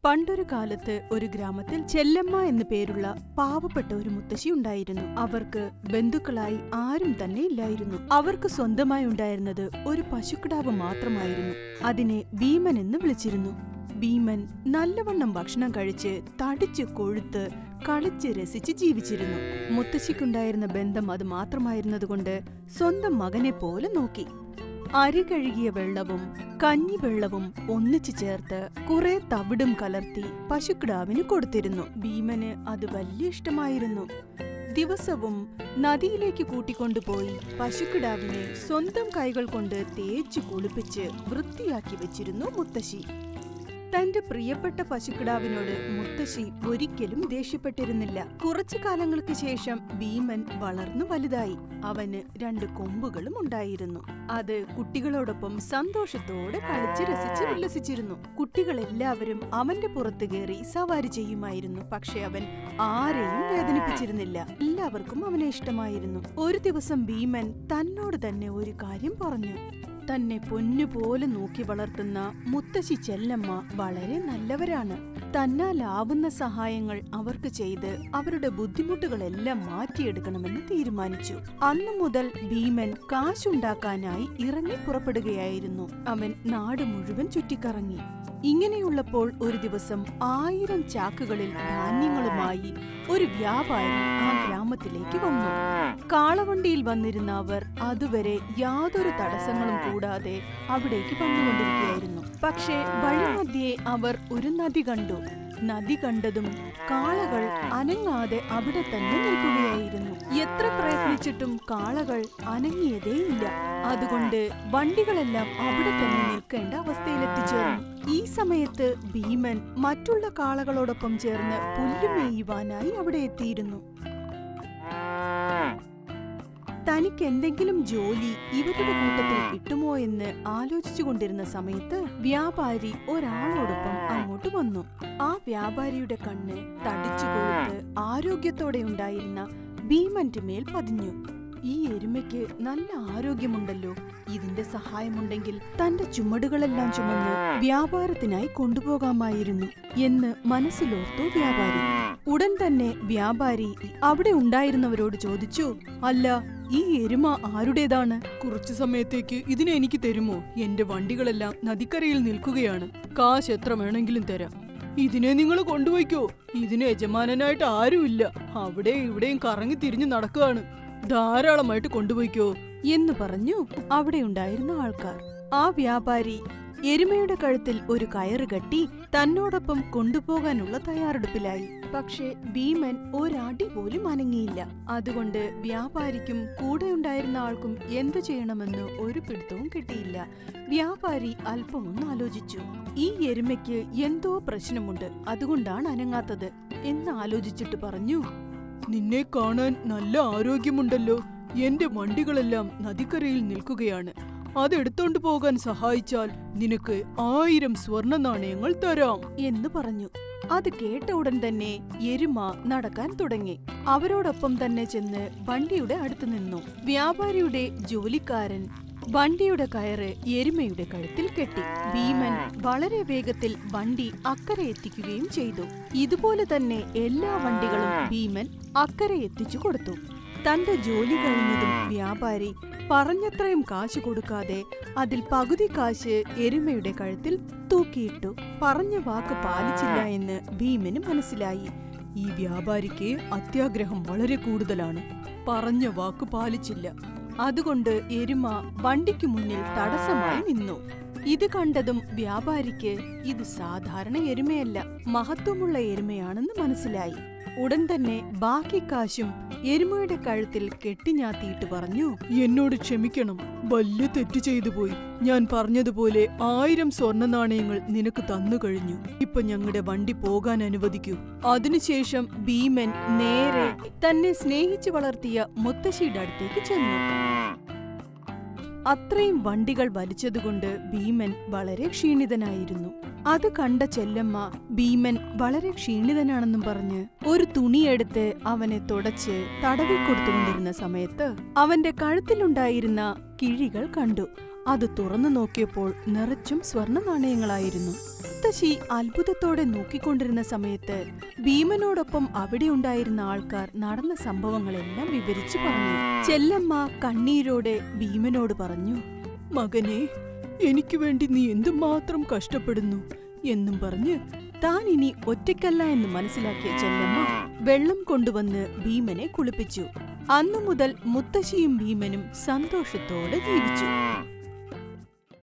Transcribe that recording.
പണ്ടൊരു കാലത്ത് ഒരു ഗ്രാമത്തിൽ ചെല്ലമ്മ എന്നു പേരുള്ള പാവപ്പെട്ട ഒരു മുത്തശ്ശി ഉണ്ടായിരുന്നു അവർക്ക് ബന്ധുക്കളായി ആരും തന്നെ ഇല്ലായിരുന്നു അവർക്ക് സ്വന്തമായി ഉണ്ടായിരുന്നത് ഒരു പശുക്കിടാവ് മാത്രമായിരുന്നു അതിനെ ഭീമൻ എന്ന് വിളിച്ചിരുന്നു ഭീമൻ നല്ലവണ്ണം ഭക്ഷണം കഴിച്ച് തടിച്ച് കൊഴുത്ത് കളിച്ച് രസിച്ച് ജീവിച്ചിരുന്നു മുത്തശ്ശിക്കുണ്ടായിരുന്ന ബന്ധം അത് മാത്രമായിരുന്നതുകൊണ്ട് സ്വന്തം മകനെ പോലെ നോക്കി അരി കഴുകിയ വെള്ളവും കഞ്ഞിവെള്ളവും ഒന്നിച്ചു ചേർത്ത് കുറെ തവിടും കലർത്തി പശുക്കിടാവിന് കൊടുത്തിരുന്നു ഭീമന് അത് വലിയ ഇഷ്ടമായിരുന്നു ദിവസവും നദിയിലേക്ക് കൂട്ടിക്കൊണ്ടുപോയി പശുക്കിടാവിനെ സ്വന്തം കൈകൾ കൊണ്ട് തേച്ചു കുളിപ്പിച്ച് വൃത്തിയാക്കി വെച്ചിരുന്നു മുത്തശ്ശി തന്റെ പ്രിയപ്പെട്ട പശുക്കിടാവിനോട് മുത്തശ്ശി ഒരിക്കലും ദേഷ്യപ്പെട്ടിരുന്നില്ല കുറച്ചു കാലങ്ങൾക്ക് ശേഷം ഭീമൻ വളർന്നു വലുതായി അവന് രണ്ട് കൊമ്പുകളും ഉണ്ടായിരുന്നു അത് കുട്ടികളോടൊപ്പം സന്തോഷത്തോടെ കളിച്ച് രസിച്ച് ഉല്ലസിച്ചിരുന്നു കുട്ടികളെല്ലാവരും അവന്റെ പുറത്തു കയറി സവാരി ചെയ്യുമായിരുന്നു പക്ഷെ അവൻ ആരെയും വേദനിപ്പിച്ചിരുന്നില്ല എല്ലാവർക്കും അവനെ ഇഷ്ടമായിരുന്നു ഒരു ദിവസം ഭീമൻ തന്നോട് തന്നെ ഒരു കാര്യം പറഞ്ഞു തന്നെ പൊന്നുപോലെ നോക്കി വളർത്തുന്ന മുത്തശ്ശി ചെല്ലമ്മ വളരെ നല്ലവരാണ് തന്നാലാവുന്ന സഹായങ്ങൾ അവർക്ക് ചെയ്ത് അവരുടെ ബുദ്ധിമുട്ടുകളെല്ലാം മാറ്റിയെടുക്കണമെന്ന് തീരുമാനിച്ചു അന്നു മുതൽ ഭീമൻ കാശുണ്ടാക്കാനായി ഇറങ്ങി പുറപ്പെടുകയായിരുന്നു അവൻ നാട് മുഴുവൻ ചുറ്റിക്കറങ്ങി ഇങ്ങനെയുള്ളപ്പോൾ ഒരു ദിവസം ആയിരം ചാക്കുകളിൽ ധാന്യങ്ങളുമായി ഒരു വ്യാപാരി ആ ഗ്രാമത്തിലേക്ക് വന്നു കാളവണ്ടിയിൽ വന്നിരുന്ന അവർ അതുവരെ യാതൊരു തടസ്സങ്ങളും കൂടാതെ അവിടേക്ക് വന്നുകൊണ്ടിരിക്കുകയായിരുന്നു പക്ഷേ വഴിമധ്യേ അവർ ഒരു നദി കണ്ടു നദി കണ്ടതും കാളകൾ അനങ്ങാതെ അവിടെ തന്നെ നിൽക്കുകയായിരുന്നു എത്ര പ്രയത്നിച്ചിട്ടും കാളകൾ അനങ്ങിയതേയില്ല അതുകൊണ്ട് വണ്ടികളെല്ലാം അവിടെ തന്നെ നിൽക്കേണ്ട അവസ്ഥയിലെത്തിച്ചേർന്നു ഈ സമയത്ത് ഭീമൻ മറ്റുള്ള കാളകളോടൊപ്പം ചേർന്ന് പുല്ലുമേയുവാനായി അവിടെ എത്തിയിരുന്നു തനിക്ക് എന്തെങ്കിലും ജോലി ഇവരുടെ കൂട്ടത്തിൽ കിട്ടുമോ എന്ന് ആലോചിച്ചുകൊണ്ടിരുന്ന സമയത്ത് വ്യാപാരി ഒരാളോടൊപ്പം അങ്ങോട്ട് വന്നു ആ വ്യാപാരിയുടെ കണ്ണ് തടിച്ചു കൊഴുത്ത് ആരോഗ്യത്തോടെ ഉണ്ടായിരുന്ന ഭീമന്റെ മേൽ പതിഞ്ഞു ഈ എരുമയ്ക്ക് നല്ല ആരോഗ്യമുണ്ടല്ലോ ഇതിന്റെ സഹായമുണ്ടെങ്കിൽ തന്റെ ചുമടുകളെല്ലാം ചുമന്ന് വ്യാപാരത്തിനായി കൊണ്ടുപോകാമായിരുന്നു എന്ന് മനസ്സിലോർത്തു വ്യാപാരി ഉടൻ തന്നെ വ്യാപാരി അവിടെ ഉണ്ടായിരുന്നവരോട് ചോദിച്ചു അല്ല ഈ എരുമ ആരുടേതാണ് കുറച്ചു സമയത്തേക്ക് ഇതിനെ എനിക്ക് തരുമോ എന്റെ വണ്ടികളെല്ലാം നദിക്കരയിൽ നിൽക്കുകയാണ് കാശ് എത്ര വേണമെങ്കിലും തരാം ഇതിനെ നിങ്ങൾ കൊണ്ടുപോയിക്കോ ഇതിന് യജമാനനായിട്ട് ആരുമില്ല അവിടെ ഇവിടെയും കറങ്ങി തിരിഞ്ഞു നടക്കുകയാണ് ധാരാളമായിട്ട് കൊണ്ടുപോയിക്കോ എന്ന് പറഞ്ഞു അവിടെ ഉണ്ടായിരുന്ന ആൾക്കാർ ആ വ്യാപാരി എരുമയുടെ കഴുത്തിൽ ഒരു കയറ് കെട്ടി തന്നോടൊപ്പം കൊണ്ടുപോകാനുള്ള തയ്യാറെടുപ്പിലായി പക്ഷേ ഭീമൻ ഒരടി പോലും അനങ്ങിയില്ല അതുകൊണ്ട് വ്യാപാരിക്കും കൂടെ ഉണ്ടായിരുന്ന ആൾക്കും എന്തു ചെയ്യണമെന്ന് ഒരു പിടുത്തവും കിട്ടിയില്ല വ്യാപാരി അല്പമൊന്ന് ആലോചിച്ചു ഈ എരുമയ്ക്ക് എന്തോ പ്രശ്നമുണ്ട് അതുകൊണ്ടാണ് അനങ്ങാത്തത് എന്ന് ആലോചിച്ചിട്ട് പറഞ്ഞു നിന്നെ കാണാൻ നല്ല ആരോഗ്യമുണ്ടല്ലോ എന്റെ വണ്ടികളെല്ലാം നദിക്കരയിൽ നിൽക്കുകയാണ് അതെടുത്തോണ്ട് പോകാൻ സഹായിച്ചാൽ നിനക്ക് ആയിരം സ്വർണ നാണയങ്ങൾ തരാം എന്ന് പറഞ്ഞു അത് കേട്ട ഉടൻ തന്നെ എരുമ നടക്കാൻ തുടങ്ങി അവരോടൊപ്പം തന്നെ ചെന്ന് വണ്ടിയുടെ അടുത്ത് നിന്നു വ്യാപാരിയുടെ ജോലിക്കാരൻ വണ്ടിയുടെ കയറ് എരുമയുടെ കഴുത്തിൽ കെട്ടി ഭീമൻ വളരെ വേഗത്തിൽ വണ്ടി അക്കരെ എത്തിക്കുകയും ചെയ്തു ഇതുപോലെ തന്നെ എല്ലാ വണ്ടികളും ഭീമൻ അക്കരെ എത്തിച്ചു കൊടുത്തു തന്റെ ജോലി കഴിഞ്ഞതും വ്യാപാരി പറഞ്ഞത്രയും കാശ് കൊടുക്കാതെ അതിൽ പകുതി കാശ് എരുമയുടെ കഴുത്തിൽ തൂക്കിയിട്ടു പറഞ്ഞ വാക്ക് പാലിച്ചില്ല എന്ന് ഭീമന് മനസ്സിലായി ഈ വ്യാപാരിക്ക് അത്യാഗ്രഹം വളരെ കൂടുതലാണ് പറഞ്ഞ വാക്ക് പാലിച്ചില്ല അതുകൊണ്ട് എരുമ വണ്ടിക്ക് മുന്നിൽ തടസ്സമായി നിന്നു ഇത് കണ്ടതും വ്യാപാരിക്ക് ഇത് സാധാരണ എരുമയല്ല മഹത്വമുള്ള എരുമയാണെന്ന് മനസ്സിലായി ഉടൻ തന്നെ ബാക്കി കാശും എരുമയുടെ കഴുത്തിൽ കെട്ടിഞ്ഞാത്തിയിട്ട് പറഞ്ഞു എന്നോട് ക്ഷമിക്കണം വലിയ തെറ്റ് ചെയ്തു പോയി ഞാൻ പറഞ്ഞതുപോലെ ആയിരം സ്വർണ്ണ നാണയങ്ങൾ നിനക്ക് തന്നു കഴിഞ്ഞു ഇപ്പൊ ഞങ്ങളുടെ വണ്ടി പോകാൻ അനുവദിക്കൂ അതിനുശേഷം ഭീമൻ നേരെ തന്നെ സ്നേഹിച്ചു വളർത്തിയ മുത്തശ്ശിയുടെ അടുത്തേക്ക് ചെന്നു അത്രയും വണ്ടികൾ വലിച്ചതുകൊണ്ട് ഭീമൻ വളരെ ക്ഷീണിതനായിരുന്നു അത് കണ്ട ചെല്ലമ്മ ഭീമൻ വളരെ ക്ഷീണിതനാണെന്നും പറഞ്ഞ് ഒരു തുണിയെടുത്ത് അവനെ തുടച്ച് തടവിക്കൊടുത്തുകൊണ്ടിരുന്ന സമയത്ത് അവന്റെ കഴുത്തിലുണ്ടായിരുന്ന കിഴികൾ കണ്ടു അത് തുറന്നു നോക്കിയപ്പോൾ നിറച്ചും സ്വർണ്ണ നാണയങ്ങളായിരുന്നു മുത്തശ്ശി അത്ഭുതത്തോടെ നോക്കിക്കൊണ്ടിരുന്ന സമയത്ത് ഭീമനോടൊപ്പം അവിടെ ഉണ്ടായിരുന്ന ആൾക്കാർ നടന്ന സംഭവങ്ങളെല്ലാം വിവരിച്ചു പറഞ്ഞു ചെല്ലമ്മ കണ്ണീരോടെ ഭീമനോട് പറഞ്ഞു മകനെ എനിക്ക് വേണ്ടി നീ എന്തുമാത്രം കഷ്ടപ്പെടുന്നു എന്നും പറഞ്ഞ് താൻ ഇനി ഒറ്റയ്ക്കല്ല എന്ന് മനസ്സിലാക്കിയ ചെല്ലമ്മ വെള്ളം കൊണ്ടുവന്ന് ഭീമനെ കുളിപ്പിച്ചു അന്നു മുതൽ മുത്തശ്ശിയും ഭീമനും സന്തോഷത്തോടെ ജീവിച്ചു